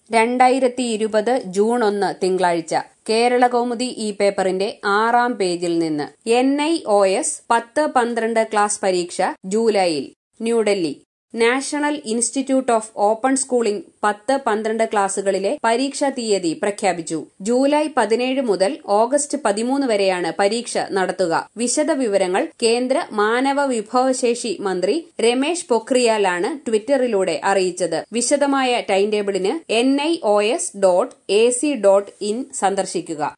രണ്ടായിരത്തി ഇരുപത് ജൂൺ ഒന്ന് തിങ്കളാഴ്ച കേരളകൗമുദി ഈ പേപ്പറിന്റെ ആറാം പേജിൽ നിന്ന് എൻ ഐ ഒ എസ് പത്ത് പന്ത്രണ്ട് ക്ലാസ് പരീക്ഷ ജൂലൈയിൽ New Delhi national institute of open schooling പത്ത് പന്ത്രണ്ട് ക്ലാസുകളിലെ പരീക്ഷാ തീയതി പ്രഖ്യാപിച്ചു ജൂലൈ പതിനേഴ് മുതൽ ഓഗസ്റ്റ് പതിമൂന്ന് വരെയാണ് പരീക്ഷ നടത്തുക വിശദവിവരങ്ങൾ കേന്ദ്ര മാനവ വിഭവശേഷി മന്ത്രി രമേശ് പൊഖ്രിയാലാണ് ട്വിറ്ററിലൂടെ അറിയിച്ചത് വിശദമായ ടൈം ടേബിളിന് N I O S dot A C dot in സന്ദർശിക്കുക